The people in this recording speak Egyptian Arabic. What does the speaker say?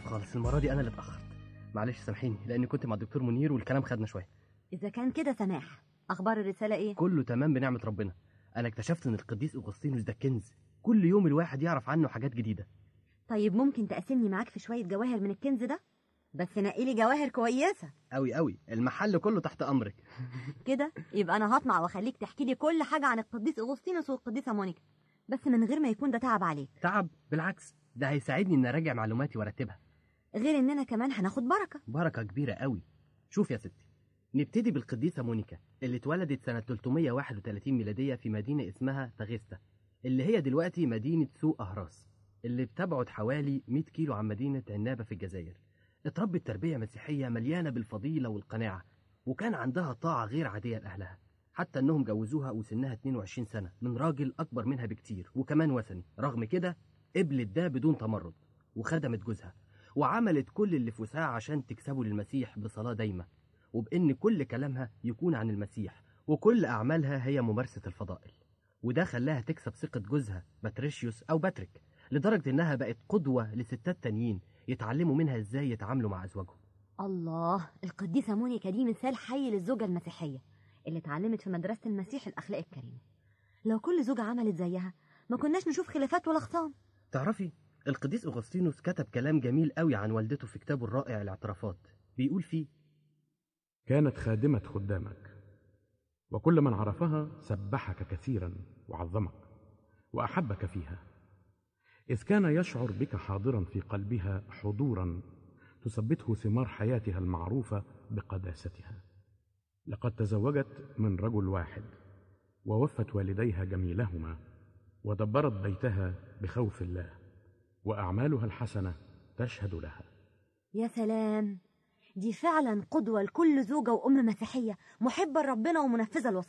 اسف خالص المره دي انا اللي اتاخرت معلش سامحيني لاني كنت مع الدكتور منير والكلام خدنا شويه إذا كان كده سماح أخبار الرسالة إيه؟ كله تمام بنعمه ربنا انا اكتشفت ان القديس اغسطينوس ده كنز كل يوم الواحد يعرف عنه حاجات جديده طيب ممكن تقاسمني معاك في شوية جواهر من الكنز ده؟ بس نقي لي جواهر كويسة قوي قوي المحل كله تحت امرك كده يبقى أنا هطمع وأخليك تحكي لي كل حاجة عن القديس أغسطينوس والقديسة مونيكا بس من غير ما يكون ده تعب عليك تعب بالعكس ده هيساعدني ان اراجع معلوماتي وارتبها غير إننا كمان هناخد بركة بركه كبيره قوي شوف يا ستي نبتدي بالقديسه مونيكا اللي اتولدت سنه 331 ميلاديه في مدينه اسمها تاغيستا اللي هي دلوقتي مدينه سوق اهراس اللي بتبعد حوالي 100 كيلو عن مدينه عنابه في الجزائر اتربت تربيه مسيحيه مليانه بالفضيله والقناعه وكان عندها طاعه غير عاديه لاهلها حتى انهم جوزوها وسنها 22 سنه من راجل اكبر منها بكتير وكمان وثني رغم كده قبلت ده بدون تمرد وخدمت جوزها وعملت كل اللي في وسعها عشان تكسبه للمسيح بصلاه دايمه وبان كل كلامها يكون عن المسيح وكل اعمالها هي ممارسه الفضائل وده خلاها تكسب ثقه جوزها باتريشيوس او باتريك لدرجه انها بقت قدوه لستات تانيين يتعلموا منها ازاي يتعاملوا مع ازواجهم الله القديسة مونيكا دي مثال حي للزوجة المسيحية اللي اتعلمت في مدرسة المسيح الأخلاق الكريمة لو كل زوجة عملت زيها ما كناش نشوف خلافات ولا خصام تعرفي القديس اغسطينوس كتب كلام جميل قوي عن والدته في كتابه الرائع الاعترافات بيقول فيه كانت خادمة خدامك وكل من عرفها سبحك كثيرا وعظمك وأحبك فيها إذ كان يشعر بك حاضرا في قلبها حضورا تثبته ثمار حياتها المعروفة بقداستها لقد تزوجت من رجل واحد ووفت والديها جميلهما ودبرت بيتها بخوف الله وأعمالها الحسنة تشهد لها يا سلام دي فعلا قدوة لكل زوجة وأم مسيحية محبة لربنا ومنفذة لوصاياه